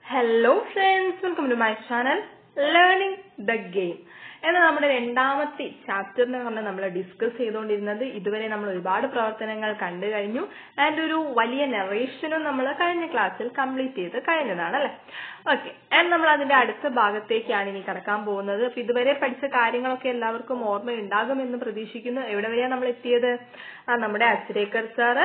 Hello friends welcome to my channel learning the game എന്ന നമ്മുടെ രണ്ടാമത്തെ ചാപ്റ്ററിനെ പറഞ്ഞ് നമ്മൾ ഡിസ്കസ് ചെയ്തുകൊണ്ടിരുന്നത് ഇതുവരെ നമ്മൾ ഒരുപാട് പ്രവർത്തനങ്ങൾ കണ്ടു കഴിഞ്ഞു ആൻഡ് ഒരു വലിയ നെറേഷനും നമ്മൾ കഴിഞ്ഞ ക്ലാസ്സിൽ കംപ്ലീറ്റ് ചെയ്ത് കഴിഞ്ഞതാണ് അല്ലെ ഓക്കെ ആൻഡ് നമ്മൾ അതിന്റെ അടുത്ത ഭാഗത്തേക്കാണ് ഇനി കടക്കാൻ പോകുന്നത് അപ്പൊ ഇതുവരെ പഠിച്ച കാര്യങ്ങളൊക്കെ എല്ലാവർക്കും ഓർമ്മയുണ്ടാകുമെന്ന് പ്രതീക്ഷിക്കുന്നു എവിടെ വരെയാണ് നമ്മൾ എത്തിയത് ആ നമ്മുടെ അച്ഛരേക്കർ സാറ്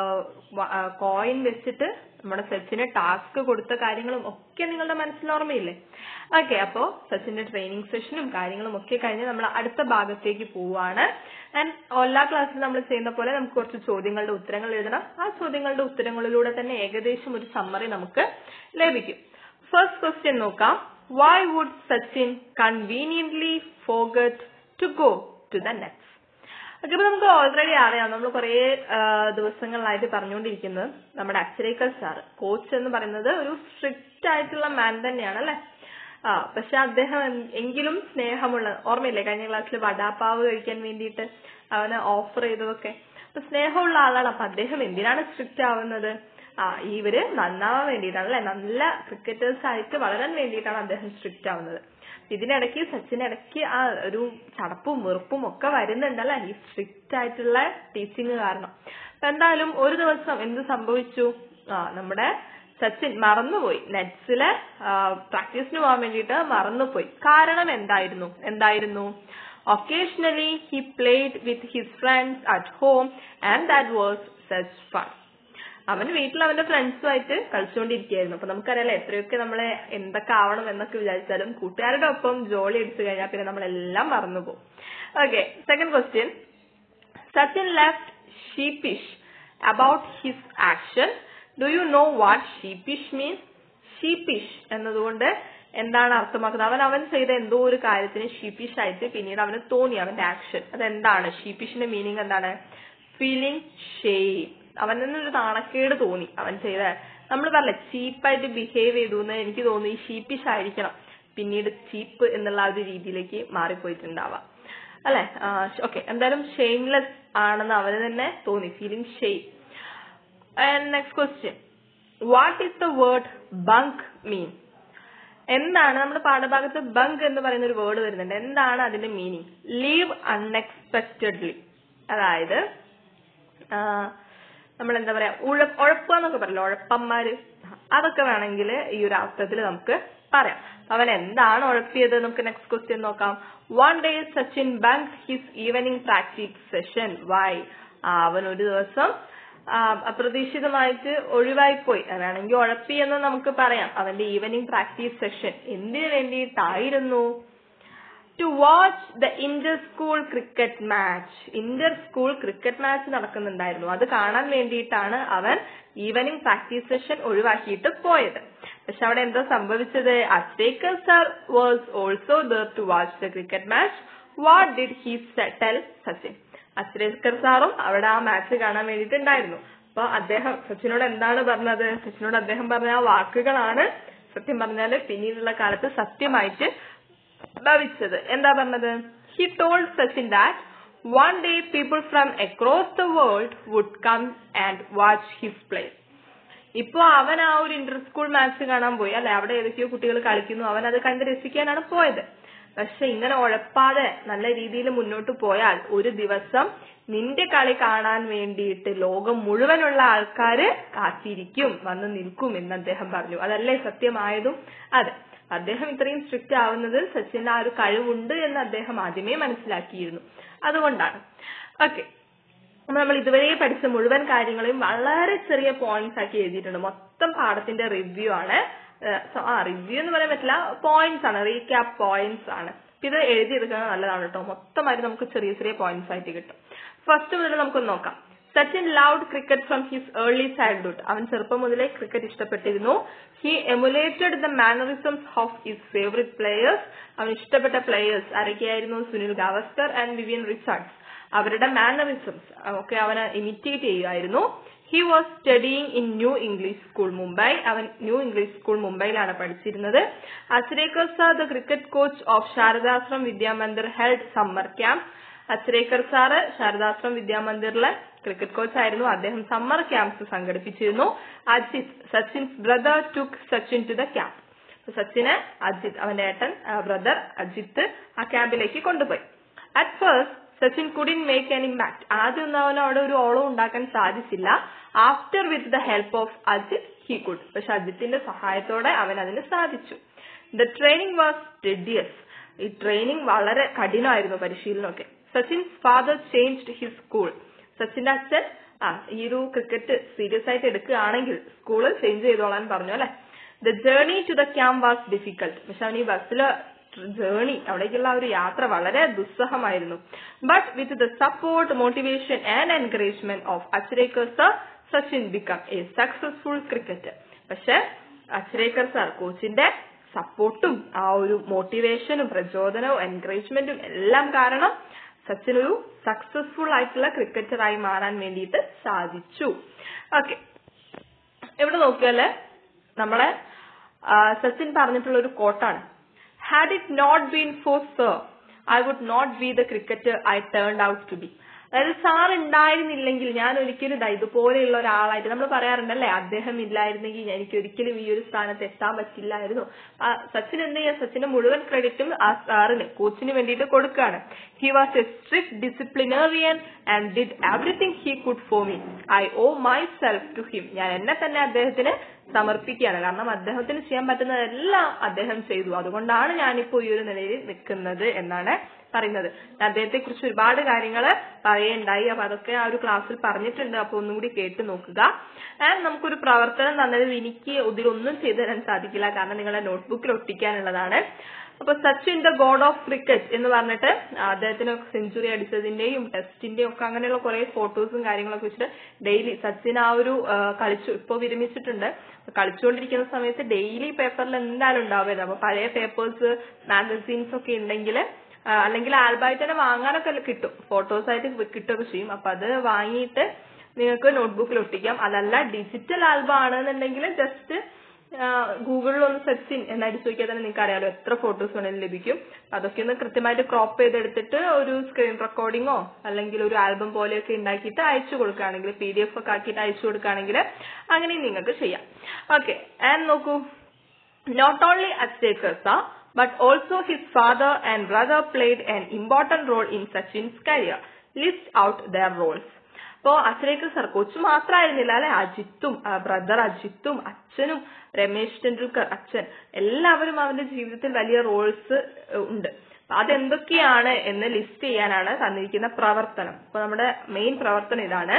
കോയിൻ വെച്ചിട്ട് നമ്മുടെ സച്ചിന് ടാസ്ക് കൊടുത്ത കാര്യങ്ങളും ഒക്കെ നിങ്ങളുടെ മനസ്സിൽ ഓർമ്മയില്ലേ ഓക്കെ അപ്പോ സച്ചിന്റെ ട്രെയിനിങ് സെഷനും കാര്യങ്ങളും ഒക്കെ കഴിഞ്ഞ് നമ്മൾ അടുത്ത ഭാഗത്തേക്ക് പോവാണ് ആൻഡ് എല്ലാ ക്ലാസ്സിലും നമ്മൾ ചെയ്യുന്ന പോലെ നമുക്ക് കുറച്ച് ചോദ്യങ്ങളുടെ ഉത്തരങ്ങൾ എഴുതണം ആ ചോദ്യങ്ങളുടെ ഉത്തരങ്ങളിലൂടെ തന്നെ ഏകദേശം ഒരു സമ്മറി നമുക്ക് ലഭിക്കും ഫസ്റ്റ് ക്വസ്റ്റ്യൻ നോക്കാം why would Sachin conveniently forgot to go to the next okay ഇപ്പൊ നമുക്ക് ഓൾറെഡി അറിയാം നമ്മൾ കുറെ ദിവസങ്ങളിലായിട്ട് പറഞ്ഞുകൊണ്ടിരിക്കുന്നത് നമ്മുടെ അക്ഷരേക്കൽ സാർ കോച്ച് എന്ന് പറയുന്നത് ഒരു സ്ട്രിക്റ്റ് ആയിട്ടുള്ള മാൻ തന്നെയാണ് അല്ലെ ആ പക്ഷെ അദ്ദേഹം എങ്കിലും സ്നേഹമുള്ള ഓർമ്മയില്ലേ കഴിഞ്ഞ ക്ലാസ്സിൽ വടാപ്പാവ് കഴിക്കാൻ വേണ്ടിയിട്ട് അവന് ഓഫർ ചെയ്തതൊക്കെ അപ്പൊ സ്നേഹമുള്ള ആളാണ് അപ്പൊ അദ്ദേഹം എന്തിനാണ് സ്ട്രിക്റ്റ് ആവുന്നത് ആ ഇവര് നന്നാവാൻ വേണ്ടിയിട്ടാണ് അല്ലെ നല്ല ക്രിക്കറ്റേഴ്സ് ആയിട്ട് വളരാൻ വേണ്ടിയിട്ടാണ് അദ്ദേഹം സ്ട്രിക്റ്റ് ആവുന്നത് ഇതിനിടയ്ക്ക് സച്ചിന് ഇടയ്ക്ക് ആ ഒരു ചടപ്പും വെറുപ്പും ഒക്കെ വരുന്നുണ്ടല്ലേ ഈ സ്ട്രിക്റ്റ് ആയിട്ടുള്ള ടീച്ചിങ് കാരണം അപ്പൊ എന്തായാലും ഒരു ദിവസം എന്ത് സംഭവിച്ചു ആ നമ്മുടെ സച്ചിൻ മറന്നുപോയി നെറ്റ്സിലെ പ്രാക്ടീസിന് പോകാൻ വേണ്ടിയിട്ട് മറന്നുപോയി കാരണം എന്തായിരുന്നു എന്തായിരുന്നു occasionally he played with his friends at home and that was such fun അവൻ വീട്ടിൽ അവന്റെ ഫ്രണ്ട്സുമായിട്ട് കളിച്ചുകൊണ്ടിരിക്കുകയായിരുന്നു അപ്പൊ നമുക്കറിയാലോ എത്രയൊക്കെ നമ്മളെ എന്തൊക്കെ ആവണം എന്നൊക്കെ വിചാരിച്ചാലും കൂട്ടുകാരുടെ ഒപ്പം ജോലി എടുത്തു കഴിഞ്ഞാൽ പിന്നെ നമ്മളെല്ലാം മറന്നുപോകും okay second question Sachin left sheepish about his action do you know what sheepish means sheepish എന്നതുകൊണ്ട് എന്താണ് അർത്ഥമാക്കുന്നത് അവൻ അവൻ ചെയ്ത എന്തോ ഒരു കാര്യത്തിന് ഷീപ്പിഷ് ആയിട്ട് പിന്നീട് അവന് തോന്നി അവന്റെ ആക്ഷൻ അതെന്താണ് ഷീപ്പിഷിന്റെ മീനിങ് എന്താണ് ഫീലിംഗ് ഷെയ്ം അവന് ഒരു നാണക്കേട് തോന്നി അവൻ ചെയ്ത നമ്മൾ പറഞ്ഞ ചീപ്പായിട്ട് ബിഹേവ് ചെയ്തു എന്ന് എനിക്ക് തോന്നി ഷീപ്പിഷ് ആയിരിക്കണം പിന്നീട് ചീപ്പ് എന്നുള്ള ഒരു രീതിയിലേക്ക് മാറിപ്പോയിട്ടുണ്ടാവാം അല്ലെ ഓക്കെ എന്തായാലും ഷെയിംലെസ് ആണെന്ന് അവന് തന്നെ തോന്നി feeling shame next question what is the word bunk mean എന്താണ് നമ്മുടെ പാഠഭാഗത്ത് ബങ്ക് എന്ന് പറയുന്ന ഒരു വേർഡ് വരുന്നുണ്ട് എന്താണ് അതിന്റെ മീനിങ് ലീവ് അൺഎക്സ്പെക്റ്റഡ്ലി അതായത് നമ്മൾ എന്താ പറയാ ഉഴ ഉഴപ്പ എന്നൊക്കെ പറയല്ലോ ഉഴപ്പന്മാര് അതൊക്കെ വേണമെങ്കിൽ ഈ ഒരു അർത്ഥത്തിൽ നമുക്ക് പറയാം അവൻ എന്താണ് ഉഴപ്പിയത് നമുക്ക് നെക്സ്റ്റ് ക്വസ്റ്റ്യൻ നോക്കാം one day Sachin bunk his evening practice session why അവൻ ഒരു ദിവസം അപ്രതീക്ഷിതമായിട്ട് ഒഴിവായിപ്പോയി വേണമെങ്കിൽ ഉഴപ്പി എന്ന് നമുക്ക് പറയാം അവന്റെ ഈവനിങ് പ്രാക്ടീസ് സെഷൻ എന്തിനു വേണ്ടിയിട്ടായിരുന്നു to watch the inter school cricket match inter school cricket match നടക്കുന്നുണ്ടായിരുന്നു അത് കാണാൻ വേണ്ടിയിട്ടാണ് അവൻ ഈവനിങ് പ്രാക്ടീസ് സെഷൻ ഒഴിവാക്കിയിട്ട് പോയത് പക്ഷെ അവിടെ എന്താ സംഭവിച്ചത് Achrekar sir was also there to watch the cricket match what did he tell Sachin Achrekar സാറും അവിടെ ആ മാച്ച് കാണാൻ വേണ്ടിയിട്ടുണ്ടായിരുന്നു അപ്പൊ അദ്ദേഹം സച്ചിനോട് എന്താണ് പറഞ്ഞത് സച്ചിനോട് അദ്ദേഹം പറഞ്ഞ ആ വാക്കുകളാണ് സത്യം പറഞ്ഞാല് പിന്നീടുള്ള കാലത്ത് സത്യമായിട്ട് ഭവിച്ചത് എന്താ പറഞ്ഞത് he told Sachin that one day people from across the world would come and watch his play ഇപ്പൊ അവൻ ആ ഒരു ഇന്റർ സ്കൂൾ മാച്ച് കാണാൻ പോയി അല്ലെ അവിടെ ഏതൊക്കെയോ കുട്ടികൾ കളിക്കുന്നു അവൻ അത് കണ്ട് രസിക്കാനാണ് പോയത് പക്ഷെ ഇങ്ങനെ ഉഴപ്പാതെ നല്ല രീതിയിൽ മുന്നോട്ട് പോയാൽ ഒരു ദിവസം നിന്റെ കളി കാണാൻ വേണ്ടിയിട്ട് ലോകം മുഴുവനുള്ള ആൾക്കാര് കാത്തിരിക്കും വന്ന് നിൽക്കും എന്ന് അദ്ദേഹം പറഞ്ഞു അതല്ലേ സത്യമായതും അതെ അദ്ദേഹം ഇത്രയും സ്ട്രിക്റ്റ് ആവുന്നത് സച്ചിന്റെ ആ ഒരു കഴിവുണ്ട് എന്ന് അദ്ദേഹം ആദ്യമേ മനസ്സിലാക്കിയിരുന്നു അതുകൊണ്ടാണ് ഓക്കെ നമ്മൾ ഇതുവരെ പഠിച്ച മുഴുവൻ കാര്യങ്ങളെയും വളരെ ചെറിയ പോയിന്റ്സ് ആക്കി എഴുതിയിട്ടുണ്ട് മൊത്തം പാഠത്തിന്റെ റിവ്യൂ ആണ് ആ റിവ്യൂ എന്ന് പറയാൻ പറ്റില്ല പോയിന്റ്സ് ആണ് റീക്യാപ്പ് പോയിന്റ്സ് ആണ് ഇത് എഴുതിയെടുക്കുന്നത് നല്ലതാണ് കേട്ടോ മൊത്തമായിട്ട് നമുക്ക് ചെറിയ ചെറിയ പോയിന്റ്സ് ആയിട്ട് കിട്ടും ഫസ്റ്റ് മുതൽ നമുക്കൊന്ന് നോക്കാം Sachin loved cricket from his early childhood അവൻ ചെറുപ്പം മുതലേ ക്രിക്കറ്റ് ഇഷ്ടപ്പെട്ടിരുന്നു he emulated the mannerisms of his favourite players അവൻ ഇഷ്ടപ്പെട്ട പ്ലേയേഴ്സ് ആരൊക്കെയായിരുന്നു Sunil Gavaskar and Vivian Richards അവരുടെ മാനറിസംസ് ഒക്കെ അവന് ഇമിറ്റേറ്റ് ചെയ്യുമായിരുന്നു he was studying in New English School Mumbai അവൻ ന്യൂ ഇംഗ്ലീഷ് സ്കൂൾ മുംബൈയിലാണ് പഠിച്ചിരുന്നത് Achrekar sir the cricket coach of Shardashram Vidyamandir held summer camp Achrekar sir Shardashram വിദ്യാമന്ദിറിലെ ക്രിക്കറ്റ് കോച്ച് ആയിരുന്നു അദ്ദേഹം സമ്മർ ക്യാമ്പ്സ് സംഘടിപ്പിച്ചിരുന്നു Ajit Sachin's brother took Sachin to the camp സച്ചിന് അജിത് അവന്റെ ഏട്ടൻ ബ്രദർ അജിത്ത് ആ ക്യാമ്പിലേക്ക് കൊണ്ടുപോയി at first Sachin couldn't make an impact ആദ്യം ഒന്നും അവന് അവിടെ ഒരു ഓളം ഉണ്ടാക്കാൻ സാധിച്ചില്ല after with the help of Ajit he could പക്ഷെ അജിത്തിന്റെ സഹായത്തോടെ അവൻ അതിന് സാധിച്ചു ദ ട്രെയിനിങ് വാസ് ടെഡിയസ് ഈ ട്രെയിനിങ് വളരെ കഠിനമായിരുന്നു പരിശീലനമൊക്കെ Sachin father changed his school സച്ചിന്റെ അച്ഛൻ ആ ഈ ഒരു ക്രിക്കറ്റ് സീരിയസ് ആയിട്ട് എടുക്കുകയാണെങ്കിൽ സ്കൂള് ചേഞ്ച് ചെയ്തോളാൻ പറഞ്ഞു അല്ലെ the journey to the camp was difficult പക്ഷെ അവൻ ഈ ബസ്സില് ജേർണി അവിടേക്കുള്ള ഒരു യാത്ര വളരെ ദുസ്സഹമായിരുന്നു but with the support motivation and encouragement of Achrekar sir Sachin become a successful cricketer പക്ഷെ അച്ഛരേക്കർ സർ കോച്ചിന്റെ സപ്പോർട്ടും ആ ഒരു മോട്ടിവേഷനും പ്രചോദനവും എൻകറേജ്മെന്റും എല്ലാം കാരണം സച്ചിൻ ഒരു സക്സസ്ഫുൾ ആയിട്ടുള്ള ക്രിക്കറ്ററായി മാറാൻ വേണ്ടിയിട്ട് സാധിച്ചു ഓക്കെ ഇവിടെ നോക്കിയാല് നമ്മളെ സച്ചിൻ പറഞ്ഞിട്ടുള്ള ഒരു കോട്ടാണ് had it not been for sir I would not be the cricketer I turn out to be അതായത് സാർ ഉണ്ടായിരുന്നില്ലെങ്കിൽ ഞാൻ ഒരിക്കലും ഇതാ ഇതുപോലെയുള്ള ഒരാളായിട്ട് നമ്മൾ പറയാറുണ്ടല്ലേ അദ്ദേഹം ഇല്ലായിരുന്നെങ്കിൽ എനിക്ക് ഒരിക്കലും ഈ ഒരു സ്ഥാനത്ത് എത്താൻ പറ്റില്ലായിരുന്നു സച്ചിൻ എന്ത് ചെയ്യാ സച്ചിന്റെ മുഴുവൻ ക്രെഡിറ്റും ആ സാറിന് കോച്ചിന് വേണ്ടിയിട്ട് കൊടുക്കുകയാണ് he was a strict disciplinarian and did everything he could for me I owe myself to him ഞാൻ എന്നെ തന്നെ അദ്ദേഹത്തിന് സമർപ്പിക്കുകയാണ് കാരണം അദ്ദേഹത്തിന് ചെയ്യാൻ പറ്റുന്നതെല്ലാം അദ്ദേഹം ചെയ്തു അതുകൊണ്ടാണ് ഞാനിപ്പോ ഈ ഒരു നിലയിൽ നിൽക്കുന്നത് എന്നാണ് പറയുന്നത് അദ്ദേഹത്തെ കുറിച്ച് ഒരുപാട് കാര്യങ്ങൾ പറയേണ്ടായി അപ്പൊ അതൊക്കെ ആ ഒരു ക്ലാസ്സിൽ പറഞ്ഞിട്ടുണ്ട് അപ്പൊ ഒന്നും കൂടി കേട്ട് നോക്കുക ആൻഡ് നമുക്കൊരു പ്രവർത്തനം തന്നതിൽ എനിക്ക് ഇതിലൊന്നും ചെയ്തു തരാൻ സാധിക്കില്ല കാരണം നിങ്ങളെ നോട്ട്ബുക്കിൽ ഒട്ടിക്കാനുള്ളതാണ് അപ്പൊ Sachin the god of cricket എന്ന് പറഞ്ഞിട്ട് അദ്ദേഹത്തിന് സെഞ്ചുറി അടിച്ചതിന്റെയും ടെസ്റ്റിന്റെയും ഒക്കെ അങ്ങനെയുള്ള കുറെ ഫോട്ടോസും കാര്യങ്ങളൊക്കെ വെച്ചിട്ട് ഡെയിലി സച്ചിൻ ആ ഒരു കളിച്ചു ഇപ്പൊ വിരമിച്ചിട്ടുണ്ട് കളിച്ചുകൊണ്ടിരിക്കുന്ന സമയത്ത് ഡെയിലി പേപ്പറിൽ എന്തായാലും ഉണ്ടാവുമായിരുന്നു അപ്പൊ പഴയ പേപ്പേഴ്സ് മാഗസീൻസ് ഒക്കെ ഉണ്ടെങ്കിൽ അല്ലെങ്കിൽ ആൽബമായിട്ട് തന്നെ വാങ്ങാനൊക്കെ കിട്ടും ഫോട്ടോസ് ആയിട്ട് കിട്ടുകയൊക്കെ ചെയ്യും അപ്പൊ അത് വാങ്ങിയിട്ട് നിങ്ങൾക്ക് നോട്ട്ബുക്കിൽ ഒട്ടിക്കാം അതല്ല ഡിജിറ്റൽ ആൽബം ആണെന്നുണ്ടെങ്കിൽ ജസ്റ്റ് ഗൂഗിളിൽ ഒന്ന് സെർച്ച് എന്നടിച്ചു നോക്കിയാൽ തന്നെ നിങ്ങൾക്ക് അറിയാലോ എത്ര ഫോട്ടോസ് വേണമെങ്കിലും ലഭിക്കും അതൊക്കെ ഒന്ന് കൃത്യമായിട്ട് ക്രോപ്പ് ചെയ്തെടുത്തിട്ട് ഒരു സ്ക്രീൻ റെക്കോർഡിങ്ങോ അല്ലെങ്കിൽ ഒരു ആൽബം പോലെയൊക്കെ ഉണ്ടാക്കിയിട്ട് അയച്ചു കൊടുക്കുകയാണെങ്കിൽ പി ഡി എഫ് ഒക്കെ ആക്കിയിട്ട് അയച്ചു കൊടുക്കുകയാണെങ്കിൽ അങ്ങനെയും നിങ്ങൾക്ക് ചെയ്യാം ഓക്കെ ആൻഡ് നോക്കൂ not only Achrekar's but also his father and brother played an important role in Sachin's career. List out their roles. അപ്പോ അച്ഛനേക്ക് സർ കൊച്ചു മാത്രമായിരുന്നില്ല അല്ലെ അജിത്തും ബ്രദർ അജിത്തും അച്ഛനും രമേശ് ടെണ്ടുൽക്കർ അച്ഛൻ എല്ലാവരും അവന്റെ ജീവിതത്തിൽ വലിയ റോൾസ് ഉണ്ട് അതെന്തൊക്കെയാണ് എന്ന് ലിസ്റ്റ് ചെയ്യാനാണ് തന്നിരിക്കുന്ന പ്രവർത്തനം അപ്പൊ നമ്മുടെ മെയിൻ പ്രവർത്തനം ഇതാണ്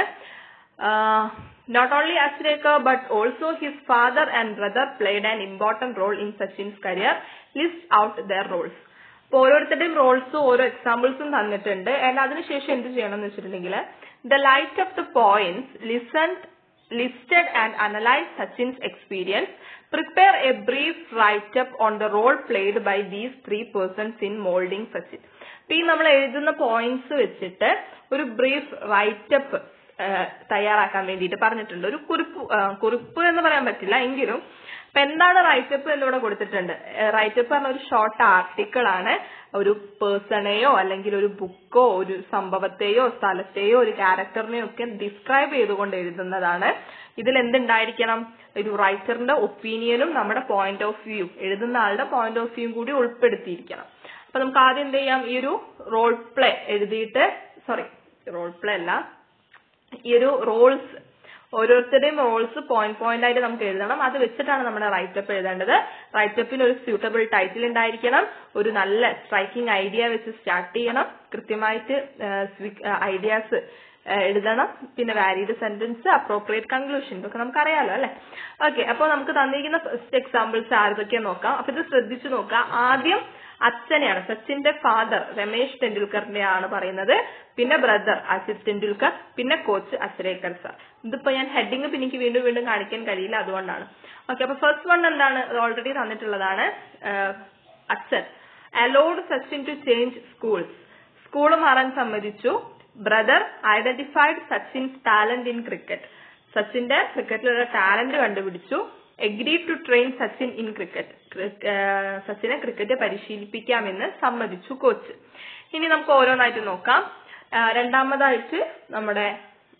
not only Achreka but also his father and brother played an important role in Sachin's career. List out their roles. അപ്പൊ ഓരോരുത്തരുടെയും റോൾസും ഓരോ എക്സാമ്പിൾസും തന്നിട്ടുണ്ട് ആൻഡ് അതിനുശേഷം എന്ത് ചെയ്യണം എന്ന് വെച്ചിട്ടുണ്ടെങ്കിൽ the light of the points listen listed and analyse Sachin's experience prepare a brief write up on the role played by these three persons in moulding Sachin അപ്പൊ ഈ നമ്മൾ എഴുതുന്ന പോയിന്റ്സ് വെച്ചിട്ട് ഒരു ബ്രീഫ് റൈറ്റ് അപ്പ് തയ്യാറാക്കാൻ വേണ്ടിയിട്ട് പറഞ്ഞിട്ടുണ്ട് ഒരു കുറിപ്പ് കുറിപ്പ് എന്ന് പറയാൻ പറ്റില്ല എങ്കിലും അപ്പൊ എന്താണ് റൈറ്റപ്പ് എന്നിവിടെ കൊടുത്തിട്ടുണ്ട് റൈറ്റപ്പ് പറഞ്ഞ ഒരു ഷോർട്ട് ആർട്ടിക്കിൾ ആണ് ഒരു പേഴ്സണെയോ അല്ലെങ്കിൽ ഒരു ബുക്കോ ഒരു സംഭവത്തെയോ സ്ഥലത്തെയോ ഒരു ക്യാരക്ടറിനെയോ ഒക്കെ ഡിസ്ക്രൈബ് ചെയ്തുകൊണ്ട് എഴുതുന്നതാണ് ഇതിൽ എന്തുണ്ടായിരിക്കണം ഒരു റൈറ്ററിന്റെ ഒപ്പീനിയനും നമ്മുടെ പോയിന്റ് ഓഫ് വ്യൂ എഴുതുന്ന ആളുടെ പോയിന്റ് ഓഫ് വ്യൂ കൂടി ഉൾപ്പെടുത്തിയിരിക്കണം അപ്പൊ നമുക്ക് ആദ്യം എന്ത് ചെയ്യാം ഈ ഒരു റോൾ പ്ലേ എഴുതിയിട്ട് സോറി റോൾ പ്ലേ അല്ല ഈ ഒരു റോൾസ് ഓരോരുത്തരുടെയും റോൾസ് പോയിന്റ് പോയിന്റ് ആയിട്ട് നമുക്ക് എഴുതണം അത് വെച്ചിട്ടാണ് നമ്മുടെ റൈറ്റപ്പ് എഴുതേണ്ടത് റൈറ്റപ്പിന് ഒരു സ്യൂട്ടബിൾ ടൈറ്റിൽ ഉണ്ടായിരിക്കണം ഒരു നല്ല സ്ട്രൈക്കിംഗ് ഐഡിയ വെച്ച് സ്റ്റാർട്ട് ചെയ്യണം കൃത്യമായിട്ട് ഐഡിയാസ് എഴുതണം പിന്നെ വാലിഡ് സെന്റൻസ് അപ്രോപ്രിയേറ്റ് കൺക്ലൂഷൻ ഇതൊക്കെ നമുക്കറിയാലോ അല്ലെ ഓക്കെ അപ്പോൾ നമുക്ക് തന്നിരിക്കുന്ന ഫസ്റ്റ് എക്സാമ്പിൾസ് ആരതൊക്കെ നോക്കാം അപ്പൊ ഇത് ശ്രദ്ധിച്ചു നോക്കാം ആദ്യം അച്ഛനെയാണ് സച്ചിന്റെ ഫാദർ രമേശ് ടെണ്ടുൽക്കറിന്റെ ആണ് പറയുന്നത് പിന്നെ ബ്രദർ അജിത് ടെണ്ടുൽക്കർ പിന്നെ കോച്ച് അച്ഛരേക്കർ സർ ഇതിപ്പോ ഞാൻ ഹെഡിങ് പിന്നെ എനിക്ക് വീണ്ടും വീണ്ടും കാണിക്കാൻ കഴിയില്ല അതുകൊണ്ടാണ് ഓക്കെ അപ്പൊ ഫസ്റ്റ് വൺ എന്താണ് ഓൾറെഡി തന്നിട്ടുള്ളതാണ് അച്ഛൻ allowed Sachin to change schools school മാറാൻ സമ്മതിച്ചു brother identified Sachin's talent in cricket സച്ചിന്റെ ക്രിക്കറ്റിലുള്ള ടാലന്റ് കണ്ടുപിടിച്ചു agree to train Sachin in cricket സച്ചിനെ ക്രിക്കറ്റ് പരിശീലിപ്പിക്കാമെന്ന് സമ്മതിച്ചു കോച്ച് ഇനി നമുക്ക് ഓരോന്നായിട്ട് നോക്കാം രണ്ടാമതായിട്ട് നമ്മുടെ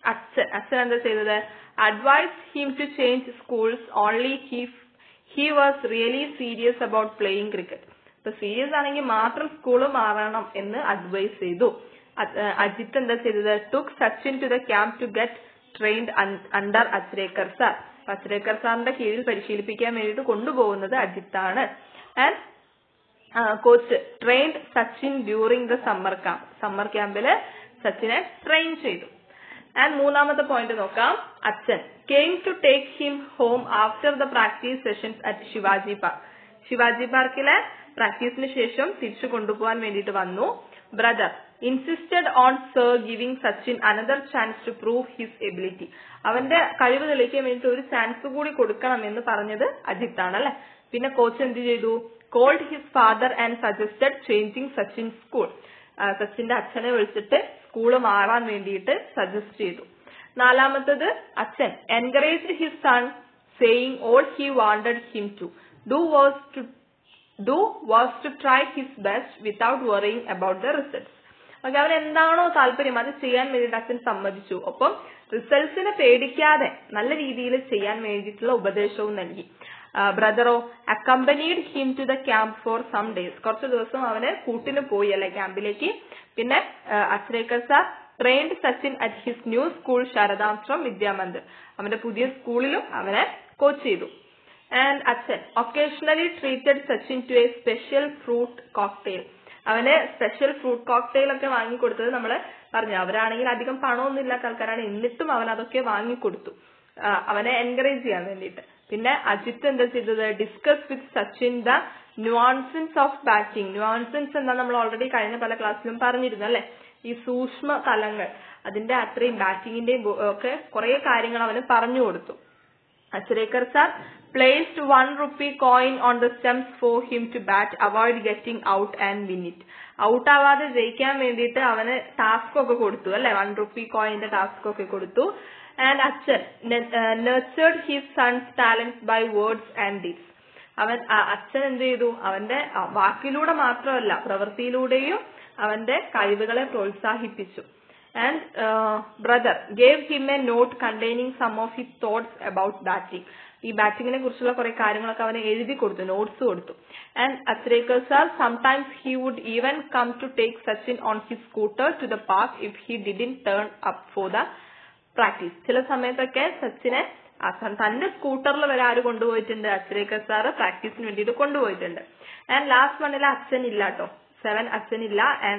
അച്ഛൻ അച്ഛൻ എന്താ ചെയ്തത് advise him to change schools only he he was really serious about playing cricket ഇപ്പൊ സീരിയസ് ആണെങ്കിൽ മാത്രം സ്കൂൾ മാറണം എന്ന് അഡ്വൈസ് ചെയ്തു അജിത്ത് എന്താ ചെയ്തത് took Sachin to the camp to get trained under Achrekar sir Achrekar സാറിന്റെ കീഴിൽ പരിശീലിപ്പിക്കാൻ വേണ്ടിയിട്ട് കൊണ്ടുപോകുന്നത് അജിത്താണ് and coach trained Sachin during the summer camp summer ക്യാമ്പില് സച്ചിനെ ട്രെയിൻ ചെയ്തു ആൻഡ് മൂന്നാമത്തെ പോയിന്റ് നോക്കാം അച്ഛൻ came to take him home after the practice sessions at Shivaji park Shivaji പാർക്കിലെ പ്രാക്ടീസിന് ശേഷം തിരിച്ചു കൊണ്ടുപോകാൻ വേണ്ടിയിട്ട് വന്നു brother insisted on sir giving Sachin another chance to prove his ability അവന്റെ കഴിവ് തെളിയിക്കാൻ വേണ്ടിയിട്ട് ഒരു ചാൻസ് കൂടി കൊടുക്കണം എന്ന് പറഞ്ഞത് അജിത്താണ് അല്ലെ പിന്നെ കോച്ച് എന്ത് ചെയ്തു called his father and suggested changing Sachin school സച്ചിന്റെ അച്ഛനെ വിളിച്ചിട്ട് സ്കൂള് മാറാൻ വേണ്ടിയിട്ട് സജസ്റ്റ് ചെയ്തു നാലാമത്തത് അച്ഛൻ encourage his son saying all he wanted him to do was to do was to try his best without worrying about the results okay അവൻ എന്താണോ താല്പര്യം അത് ചെയ്യാൻ വേണ്ടിയിട്ട് അച്ഛൻ സമ്മതിച്ചു ഒപ്പം റിസൾട്ട്സിനെ പേടിക്കാതെ നല്ല രീതിയിൽ ചെയ്യാൻ വേണ്ടിയിട്ടുള്ള ഉപദേശവും നൽകി ബ്രദറോ accompanied him to the camp for some days കുറച്ച് ദിവസം അവന് കൂട്ടിന് പോയി അല്ലെ ക്യാമ്പിലേക്ക് പിന്നെ Achrekar sir trained Sachin at his new school Shardashram Vidyamandir അവന്റെ പുതിയ സ്കൂളിലും അവനെ കോച്ച് ചെയ്തു ആൻഡ് അച്ഛൻ occasionally treated Sachin to a special fruit cocktail അവന് സ്പെഷ്യൽ ഫ്രൂട്ട് കോക്ടെയിൽ ഒക്കെ വാങ്ങിക്കൊടുത്തത് നമ്മൾ പറഞ്ഞു അവരാണെങ്കിൽ അധികം പണമൊന്നും ഇല്ലാത്ത ആൾക്കാരാണ് എന്നിട്ടും അവൻ അതൊക്കെ വാങ്ങിക്കൊടുത്തു അവനെ എൻകറേജ് ചെയ്യാൻ വേണ്ടിയിട്ട് പിന്നെ അജിത്ത് എന്താ ചെയ്തത് discuss with Sachin the nuances of batting nuances എന്താ നമ്മൾ ഓൾറെഡി കഴിഞ്ഞ പല ക്ലാസ്സിലും പറഞ്ഞിരുന്നു അല്ലെ ഈ സൂക്ഷ്മ തലങ്ങൾ അതിന്റെ അത്രയും ബാറ്റിങ്ങിന്റെയും ഒക്കെ കുറെ കാര്യങ്ങൾ അവന് പറഞ്ഞു കൊടുത്തു Achrekar sir placed one rupee coin on the stumps for him to bat avoid getting out and win it out ആവാതെ ജയിക്കാൻ വേണ്ടിയിട്ട് അവന് ടാസ്ക് ഒക്കെ കൊടുത്തു അല്ലെ വൺ റുപ്പി കോയിന്റെ ടാസ്ക് ഒക്കെ കൊടുത്തു ആൻഡ് അച്ഛൻ nurtured his son's talents by words and deeds അവൻ അച്ഛൻ എന്ത് ചെയ്തു അവന്റെ വാക്കിലൂടെ മാത്രമല്ല പ്രവൃത്തിയിലൂടെയും അവന്റെ കഴിവുകളെ പ്രോത്സാഹിപ്പിച്ചു and brother gave him a note containing some of his thoughts about batting ഈ ബാറ്റിങ്ങിനെ കുറിച്ചുള്ള കുറെ കാര്യങ്ങളൊക്കെ അവന് എഴുതി കൊടുത്തു നോട്ട്സ് കൊടുത്തു and Achrekar sir sometimes he would even come to take Sachin on his scooter to the park if he didn't turn up for the practice ചില സമയത്തൊക്കെ സച്ചിനെ തന്റെ സ്കൂട്ടറിൽ വരെ ആര് കൊണ്ടുപോയിട്ടുണ്ട് അച്ഛരേക്കർ സാറ് പ്രാക്ടീസിന് വേണ്ടിയിട്ട് കൊണ്ടുപോയിട്ടുണ്ട് ആൻഡ് ലാസ്റ്റ് വണ്ണിലെ അച്ഛൻ ഇല്ല കേട്ടോ സെവൻ അച്ഛൻ ഇല്ല ആൻഡ്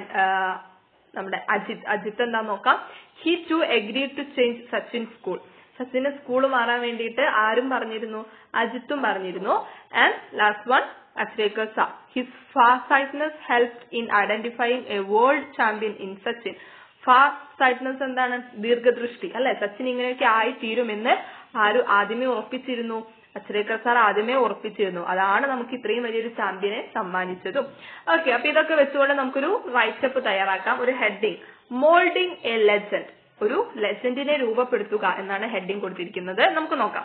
നമ്മുടെ അജിത് അജിത്ത് എന്താ നോക്കാം he to agree to change Sachin school സച്ചിന് സ്കൂൾ മാറാൻ വേണ്ടിയിട്ട് ആരും പറഞ്ഞിരുന്നു അജിത്തും പറഞ്ഞിരുന്നു and last one Achrekar sir his far sightedness help in identifying a world champion in Sachin far sightedness എന്താണ് ദീർഘദൃഷ്ടി അല്ലെ സച്ചിൻ ഇങ്ങനെയൊക്കെ ആയി തീരുമെന്ന് ആരും ആദ്യമേ ഉറപ്പിച്ചിരുന്നു അച്ഛരേക്കർ സാർ ആദ്യമേ ഉറപ്പിച്ചിരുന്നു അതാണ് നമുക്ക് ഇത്രയും വലിയൊരു ചാമ്പ്യനെ സമ്മാനിച്ചതും ഓക്കെ അപ്പൊ ഇതൊക്കെ വെച്ചുകൊണ്ട് നമുക്കൊരു റൈറ്റപ്പ് തയ്യാറാക്കാം ഒരു ഹെഡിങ് മോൾഡിംഗ് എ ലെജൻഡ് ഒരു ലെജൻഡിനെ രൂപപ്പെടുത്തുക എന്നാണ് ഹെഡിങ് കൊടുത്തിരിക്കുന്നത് നമുക്ക് നോക്കാം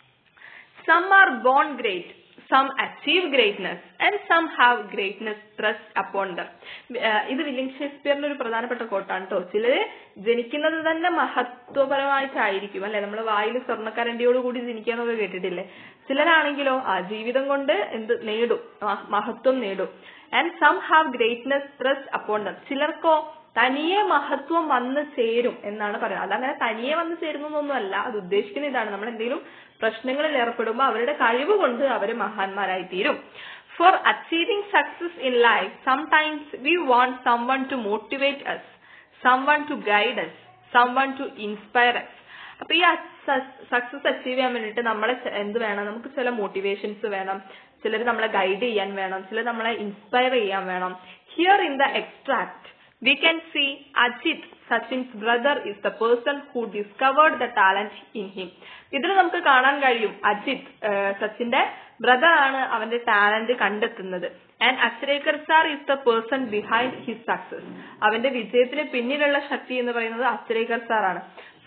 some are born great some achieve greatness and some have greatness thrust upon them ഇത് വില്യം ഷേക്സ്പിയറിന്റെ ഒരു പ്രധാനപ്പെട്ട കോട്ടാണ് കേട്ടോ ചിലര് ജനിക്കുന്നത് തന്നെ മഹത്വപരമായിട്ടായിരിക്കും അല്ലെ നമ്മൾ വായിൽ സ്വർണ്ണക്കരണ്ടിയോട് കൂടി ജനിക്കാന്നൊക്കെ കേട്ടിട്ടില്ലേ ചിലരാണെങ്കിലോ ആ ജീവിതം കൊണ്ട് എന്ത് നേടും മഹത്വം നേടും and some have greatness thrust upon them ചിലർക്കോ തനിയെ മഹത്വം വന്ന് ചേരും എന്നാണ് പറയുന്നത് അതങ്ങനെ തനിയെ വന്ന് ചേരുന്നതൊന്നുമല്ല അത് ഉദ്ദേശിക്കുന്ന ഇതാണ് നമ്മൾ എന്തെങ്കിലും പ്രശ്നങ്ങളിൽ ഏർപ്പെടുമ്പോൾ അവരുടെ കഴിവ് കൊണ്ട് അവർ മഹാന്മാരായി തീരും for achieving success in life sometimes we want someone to motivate us someone to guide us someone to inspire us അപ്പൊ ഈ സക്സസ് അച്ചീവ് ചെയ്യാൻ വേണ്ടിയിട്ട് നമ്മളെ എന്ത് വേണം നമുക്ക് ചില മോട്ടിവേഷൻസ് വേണം ചിലർ നമ്മളെ ഗൈഡ് ചെയ്യാൻ വേണം ചിലർ നമ്മളെ ഇൻസ്പയർ ചെയ്യാൻ വേണം here in the extract we can see Ajit, Sachin's brother, is the person who discovered the talent in him. ഇതിൽ നമുക്ക് കാണാൻ കഴിയും അജിത് സച്ചിന്റെ ബ്രദർ ആണ് അവന്റെ ടാലന്റ് കണ്ടെത്തുന്നത് and Achrekar sir is the person behind his success അവന്റെ വിജയത്തിന് പിന്നിലുള്ള ശക്തി എന്ന് പറയുന്നത് അച്ഛരേക്കർ സാർ ആണ്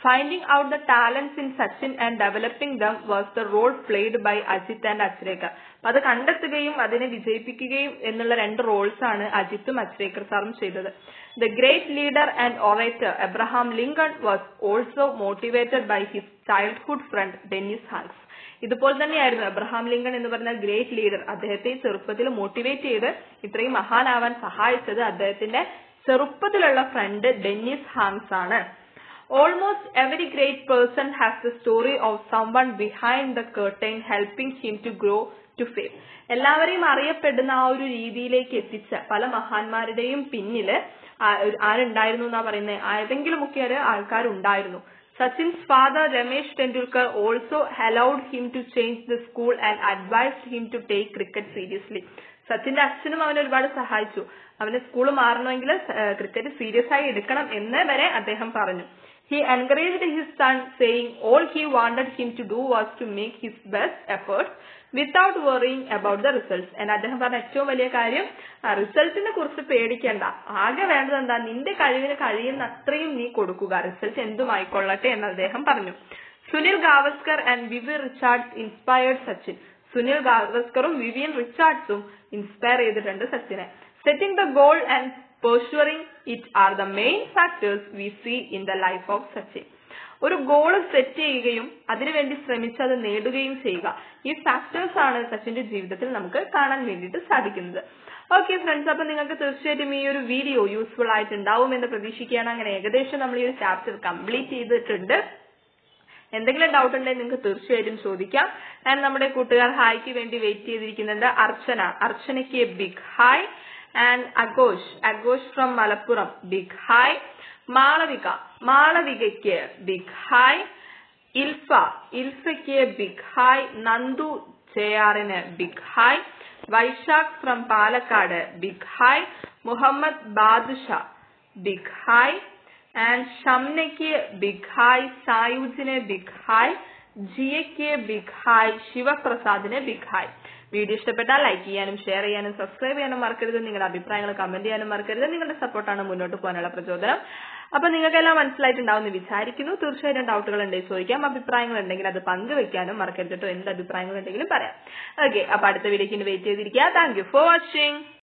finding out the talents in Sachin and developing them was the role played by Ajit and Achrekar അപ്പൊ അത് കണ്ടെത്തുകയും അതിനെ വിജയിപ്പിക്കുകയും എന്നുള്ള രണ്ട് റോൾസ് ആണ് അജിത്തും അച്രേക്കർ സാറും ചെയ്തത് the great leader and orator Abraham Lincoln was also motivated by his childhood friend Dennis Hanks ഇതുപോലെ തന്നെയായിരുന്നു എബ്രഹാം ലിങ്കൺ എന്ന് പറഞ്ഞ ഗ്രേറ്റ് ലീഡർ അദ്ദേഹത്തെ ചെറുപ്പത്തിൽ മോട്ടിവേറ്റ് ചെയ്ത് ഇത്രയും മഹാനാവാൻ സഹായിച്ചത് അദ്ദേഹത്തിന്റെ ചെറുപ്പത്തിലുള്ള ഫ്രണ്ട് ഡെന്നിസ് ഹാൻസ് ആണ് almost every great person has the story of someone behind the curtain helping him to grow to fame എല്ലാവരെയും അറിയപ്പെടുന്ന ആ ഒരു രീതിയിലേക്ക് എത്തിച്ച പല മഹാന്മാരുടെയും പിന്നില് ആരുണ്ടായിരുന്നു എന്നാ പറയുന്നത് ഏതെങ്കിലുമൊക്കെ ഒരു ആൾക്കാരുണ്ടായിരുന്നു Sachin's father Ramesh Tendulkar also allowed him to change the school and advised him to take cricket seriously സച്ചിന്റെ അച്ഛനും അവനെ ഒരുപാട് സഹായിച്ചു അവന് സ്കൂൾ മാറണമെങ്കിൽ ക്രിക്കറ്റ് സീരിയസ് ആയി എടുക്കണം എന്ന് വരെ അദ്ദേഹം പറഞ്ഞു he encouraged his son saying all he wanted him to do was to make his best efforts without worrying about the results എന്ന് അദ്ദേഹം പറഞ്ഞ ഏറ്റവും വലിയ കാര്യം റിസൾട്ടിനെ കുറിച്ച് പേടിക്കേണ്ട ആകെ വേണ്ടത് എന്താ നിന്റെ കഴിവിന് കഴിയുന്ന അത്രയും നീ കൊടുക്കുക റിസൾട്ട് എന്തുമായിക്കൊള്ളട്ടെ എന്ന് അദ്ദേഹം പറഞ്ഞു Sunil Gavaskar and Viv Richards inspired Sachin Sunil ഗാവസ്കറും വിവിയൻ റിച്ചാർഡ്സും ഇൻസ്പയർ ചെയ്തിട്ടുണ്ട് സച്ചിനെ setting the goal and persevering it are the main factors we see in the life of Sachin ഒരു ഗോൾ സെറ്റ് ചെയ്യുകയും അതിനുവേണ്ടി ശ്രമിച്ച് അത് നേടുകയും ചെയ്യുക ഈ ഫാക്ടേഴ്സ് ആണ് സച്ചിന്റെ ജീവിതത്തിൽ നമുക്ക് കാണാൻ വേണ്ടിയിട്ട് സാധിക്കുന്നത് ഓക്കെ ഫ്രണ്ട്സ് അപ്പൊ നിങ്ങൾക്ക് തീർച്ചയായിട്ടും ഈ ഒരു വീഡിയോ യൂസ്ഫുൾ ആയിട്ടുണ്ടാവും എന്ന് പ്രതീക്ഷിക്കുകയാണ് അങ്ങനെ ഏകദേശം നമ്മൾ ഈ ഒരു ചാപ്റ്റർ കംപ്ലീറ്റ് ചെയ്തിട്ടുണ്ട് എന്തെങ്കിലും ഡൗട്ട് ഉണ്ടെങ്കിൽ നിങ്ങൾക്ക് തീർച്ചയായിട്ടും ചോദിക്കാം ആൻഡ് നമ്മുടെ കൂട്ടുകാർ ഹായ്ക്ക് വേണ്ടി വെയിറ്റ് ചെയ്തിരിക്കുന്നുണ്ട് അർച്ചന അർച്ചനയ്ക്ക് big hi and Aghosh Aghosh from Malappuram big hi Malavika മാളവികയ്ക്ക് ബിഗ് ഹായ് ഇൽഫ ഇൽഫയ്ക്ക് ബിഗ് ഹായ് നന്ദു ജെയാറിന് big hi Vaishakh from Palakkad big hi Muhammad Badusha big hi and ഷംനയ്ക്ക് ബിഗ് ഹായ് സായുജിന് ബിഗ് ഹായ് ജിയയ്ക്ക് ബിഗ് ഹായ് ശിവപ്രസാദിന് ബിഗ് ഹായ് വീഡിയോ ഇഷ്ടപ്പെട്ടാൽ ലൈക്ക് ചെയ്യാനും ഷെയർ ചെയ്യാനും സബ്സ്ക്രൈബ് ചെയ്യാനും മറക്കരുത് നിങ്ങളുടെ അഭിപ്രായങ്ങൾ കമന്റ് ചെയ്യാനും മറക്കരുത് നിങ്ങളുടെ സപ്പോർട്ടാണ് മുന്നോട്ട് പോകാനുള്ള പ്രചോദനം അപ്പൊ നിങ്ങൾക്കെല്ലാം മനസ്സിലായിട്ടുണ്ടാവും എന്ന് വിചാരിക്കുന്നു തീർച്ചയായിട്ടും ഡൗട്ടുകൾ ഉണ്ടെങ്കിൽ ചോദിക്കാം അഭിപ്രായങ്ങൾ ഉണ്ടെങ്കിൽ അത് പങ്കുവെക്കാനും മറക്കരുത് കേട്ടോ എന്ത് അഭിപ്രായങ്ങൾ ഉണ്ടെങ്കിലും പറയാം ഓക്കെ അപ്പൊ അടുത്ത വീഡിയോക്ക് വെയിറ്റ് ചെയ്തിരിക്കുക താങ്ക് യു ഫോർ വാച്ചിങ്